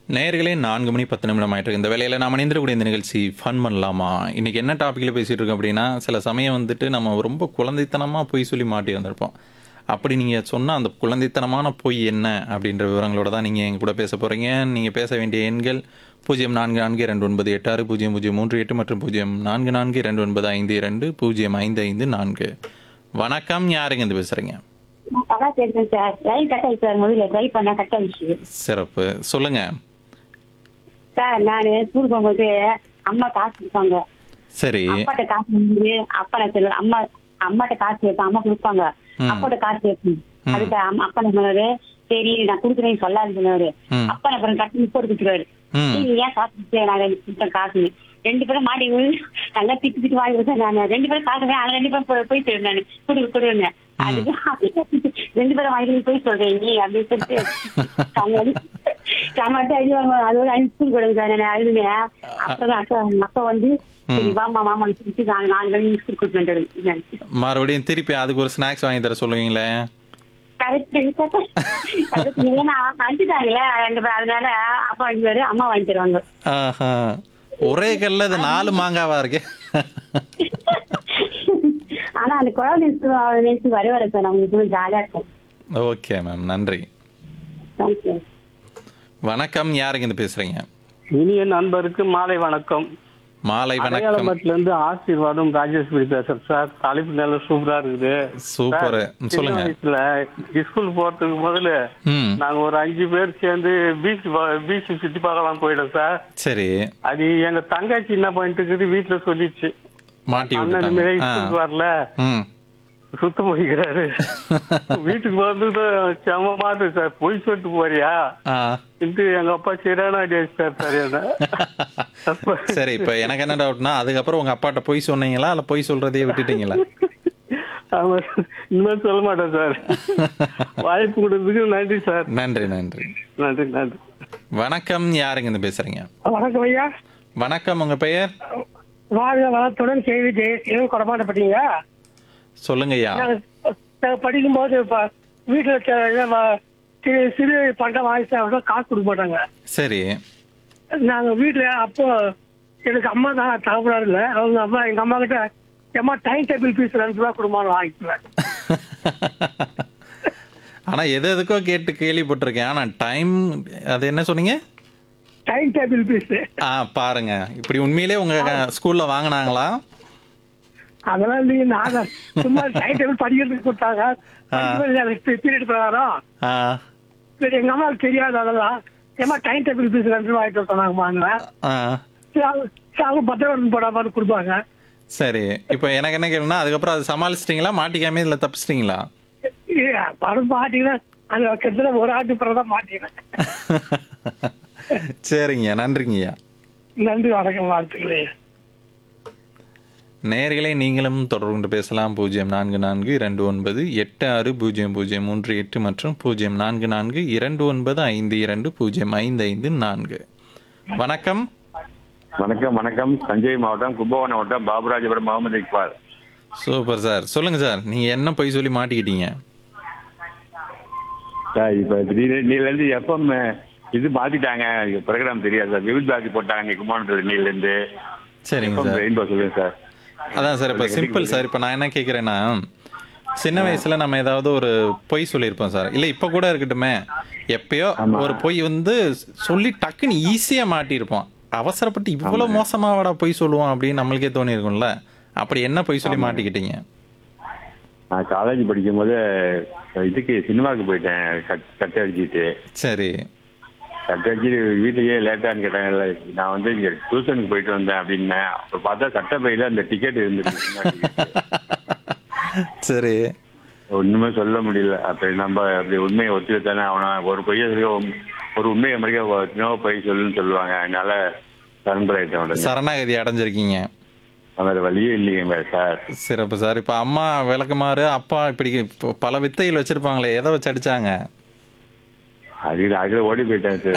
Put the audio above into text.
நேயர்களே நான்கு மணி பத்து நிமிடம் ஆயிட்டு இந்த வேலையில் நாம் இணைந்திருக்கக்கூடிய இந்த நிகழ்ச்சி ஃபன் பண்ணலாமா இன்னைக்கு என்ன டாப்பிக்கில் பேசிகிட்டு இருக்கோம் அப்படின்னா சில சமயம் வந்துட்டு நம்ம ரொம்ப குழந்தைத்தனமாக பொய் சொல்லி மாட்டி வந்திருப்போம் அப்படி நீங்கள் சொன்ன அந்த குழந்தைத்தனமான பொய் என்ன அப்படின்ற விவரங்களோட தான் நீங்கள் எங்க கூட பேச போகிறீங்க நீங்கள் பேச வேண்டிய எண்கள் பூஜ்ஜியம் நான்கு நான்கு இரண்டு ஒன்பது எட்டு ஆறு பூஜ்ஜியம் பூஜ்ஜியம் மூன்று எட்டு மற்றும் பூஜ்ஜியம் நான்கு நான்கு இரண்டு ஒன்பது ஐந்து இரண்டு பூஜ்ஜியம் ஐந்து ஐந்து நான்கு வணக்கம் யாருங்க இருந்து பேசுகிறீங்க நல்லா தெரியும் சார் ரயில் கட் ஆயிடுச்சு சார் முதல்ல ட்ரை பண்ண கட் ஆயிடுச்சு சிறப்பு சொல்லுங்கள் சார் நான் ஸ்கூல் போகும்போது அம்மா காசு கொடுப்பாங்க சரி அப்பாட்ட காசு வந்து அப்பா நான் சொல்லுவேன் அம்மா அம்மாட்ட காசு வைப்பேன் அம்மா கொடுப்பாங்க ம். அப்பாட்ட காசு வைப்பேன் அதுக்கு அம்மா- அப்பா என்ன சொன்னாரு சரி நான் கொடுக்குறேன் சொல்லாது சொன்னாரு ம். அப்பா நான் அப்புறம் கட்டி முப்பது கொடுத்துருவாரு ம். நீ ஏன் காசு கொடுத்தேன் நான் எனக்கு கொடுத்தேன் காசு ரெண்டு பேரும் மாடி விழு, நல்லா திட்டு திட்டு வாங்கி கொடுத்தேன் நான் ரெண்டு பேரும் காசு ஆனா ரெண்டு பேரும் போய் போய் சொல்லுவேன் நான் குடு கொடுன்னு அதுக்கு ரெண்டு பேரும் வாங்கி போய் சொல்றேன் நீ அப்படின்னு சொல்லிட்டு சமாட்டு அழுவாங்க அதோட அனுப்பி கொடுங்க சார் நான் அழுதுனேன் அப்பதான் அக்கா அப்பா வந்து சரி வாமா மாமா சொல்லிட்டு நாலு நாலு மணி ஸ்கூல் கூட்டு வந்துடுறேன் மறுபடியும் திருப்பி அதுக்கு ஒரு ஸ்நாக்ஸ் வாங்கி தர சொல்லுவீங்களே கரெக்ட் ஏன்னா அனுப்பிட்டாங்களே ரெண்டு பேரும் அதனால அப்பா வாங்கிடுவாரு அம்மா வாங்கி தருவாங்க ஆஹா. ஒரே கல்ல அது நாலு மாங்காவா இருக்கு ஆனா அந்த குழந்தை நினைச்சு வர வர சார் அவங்களுக்கு ஜாலியா இருக்கும் ஓகே மேம் நன்றி தேங்க்யூ வணக்கம் யாருங்க இருந்து பேசுறீங்க இனிய நண்பருக்கு மாலை வணக்கம் மாலை வணக்கம் அடையாளமட்டில இருந்து ஆசீர்வாதம் ராஜேஸ்வரி பேசுறேன் சார் தலைப்பு நல்ல சூப்பரா இருக்குது சூப்பர் சின்ன சொல்லுங்க வயசுல ஸ்கூல் போறதுக்கு முதல்ல ம் நாங்க ஒரு அஞ்சு பேர் சேர்ந்து பீச் பீச் சுத்தி பார்க்கலாம் போயிட்டோம் சார் சரி அது எங்க தங்கச்சி என்ன பண்ணிட்டு இருக்குது வீட்டுல சொல்லிச்சு மாட்டி அண்ணன் இந்த மாதிரி விட்டுட்டாங்க ஸ்கூலுக்கு வரல ம் சுத்தம் போய்க்கிறாரு வீட்டுக்கு வந்து செம மாத்து சார் பொய் சொல்லிட்டு போறியா ஆ இது எங்க அப்பா சரியான ஐடியா சார் சரியான சரி இப்போ எனக்கு என்ன டவுட்னா அதுக்கப்புறம் உங்க அப்பாட்ட பொய் சொன்னீங்களா இல்ல பொய் சொல்றதையே விட்டுட்டீங்களா ஆமா இனிமேல் சொல்ல மாட்டேன் சார் வாய்ப்பு கொடுத்ததுக்கு நன்றி சார் நன்றி நன்றி நன்றி நன்றி வணக்கம் யாருங்க இருந்து பேசுறீங்க வணக்கம் ஐயா வணக்கம் உங்க பெயர் வாழ்க வளத்துடன் கேள்வி ஜெயசீலன் கொடமாட்டப்பட்டீங்க சொல்லுங்க ஐயா நாங்கள் படிக்கும்போது இப்போ வீட்டில் சிறு சிறு பண்டம் வாங்கி சாப்பிட்டா காசு கொடுக்க மாட்டாங்க சரி நாங்கள் வீட்டில் அப்போ எனக்கு அம்மா தான் தகவலாக இல்லை அவங்க அம்மா எங்கள் அம்மா கிட்ட அம்மா டைம் டேபிள் ஃபீஸ் ரெண்டு ரூபா கொடுமான்னு வாங்கிக்குவேன் ஆனா எது எதுக்கோ கேட்டு கேள்விப்பட்டிருக்கேன் ஆனா டைம் அது என்ன சொன்னீங்க டைம் டேபிள் ஃபீஸ் ஆ பாருங்க இப்படி உண்மையிலே உங்க ஸ்கூல்ல வாங்குனாங்களா அதெல்லாம் இல்லைங்க நாங்கள் சும்மா டைம் டேபிள் படிக்கிறதுக்கு கொடுத்தாங்க பீரியட் பிரகாரம் ஆ சரி எங்கள் அம்மாவுக்கு தெரியாது அதெல்லாம் ஏமா டைம் டேபிள் ஃபீஸ் ரெண்டு ரூபா வாங்கிட்டு வர சொன்னாங்க வாங்குவேன் ஆ சரி, அவங்க சரி, அவங்க பத்திரம் போடாம கொடுப்பாங்க சரி இப்போ எனக்கு என்ன கேளுன்னா அதுக்கப்புறம் அது சமாளிச்சிட்டிங்களா மாட்டிக்காம இதில் தப்பிச்சிட்டிங்களா ஏ, படம் மாட்டீங்கன்னா அந்த கிட்டத்தட்ட ஒரு ஆண்டு பிறகு தான் மாட்டீங்கன்னா சரிங்க நன்றிங்கய்யா நன்றி வணக்கம் வாழ்த்துக்கிறேன் நேயர்களே நீங்களும் தொடர்பு கொண்டு பேசலாம் பூஜ்ஜியம் நான்கு நான்கு இரண்டு ஒன்பது எட்டு ஆறு பூஜ்ஜியம் பூஜ்ஜியம் மூன்று எட்டு மற்றும் பூஜ்ஜியம் நான்கு நான்கு இரண்டு ஒன்பது ஐந்து இரண்டு பூஜ்ஜியம் ஐந்து ஐந்து நான்கு வணக்கம் வணக்கம் வணக்கம் தஞ்சை மாவட்டம் கும்பகோணம் மாவட்டம் பாபுராஜபுரம் முகமது இக்பால் சூப்பர் சார் சொல்லுங்க சார் நீங்க என்ன பொய் சொல்லி மாட்டிக்கிட்டீங்க சார் இப்போ நீலேருந்து எஃப்எம் இது மாத்திட்டாங்க ப்ரோக்ராம் தெரியாது சார் விவித் பாக்கி போட்டாங்க கும்பகோணத்தில் நீலேருந்து சரிங்க எஃப்எம் சார் ரெயின்போ சொல்லுங்க சார் அதான் சார் இப்போ சிம்பிள் சார் இப்போ நான் என்ன கேட்குறேன்னா சின்ன வயசுல நம்ம ஏதாவது ஒரு பொய் சொல்லியிருப்போம் சார் இல்லை இப்போ கூட இருக்கட்டுமே எப்பயோ ஒரு பொய் வந்து சொல்லி டக்குன்னு ஈஸியாக மாட்டியிருப்போம் அவசரப்பட்டு இவ்வளோ மோசமாவாடா பொய் சொல்லுவோம் அப்படின்னு நம்மளுக்கே தோணியிருக்கும்ல அப்படி என்ன பொய் சொல்லி மாட்டிக்கிட்டீங்க நான் காலேஜ் படிக்கும்போது இதுக்கு சினிமாவுக்கு போயிட்டேன் கட் கட் அடிச்சிட்டு சரி கட் அடிச்சுட்டு வீட்டுக்கே லேட்டான்னு கேட்டாங்கல்ல நான் வந்து இங்கே டியூஷனுக்கு போயிட்டு வந்தேன் அப்படின்னேன் அப்போ பார்த்தா சட்டப்பையில் அந்த டிக்கெட் இருந்துச்சு சரி ஒண்ணுமே சொல்ல முடியல அப்ப நம்ம அப்படி உண்மையை ஒத்துக்கிட்டானே அவனை ஒரு பொய்ய சொல்லி உம்- ஒரு உண்மையை மறிக்க இன்னொரு பொய் சொல்லுன்னு சொல்லுவாங்க அதனால சரண்டர் ஆயிட்டேன் உடனே சரணாகதி அடைஞ்சிருக்கீங்க வேற வழியே இல்லைங்க சார் சிறப்பு சார் இப்போ அம்மா விளக்குமாறு அப்பா இப்படி இப்போ பல வித்தைகள் வச்சிருப்பாங்களே எதை வச்சு அடிச்சாங்க அது அதுல ஓடி போயிட்டேன் சார்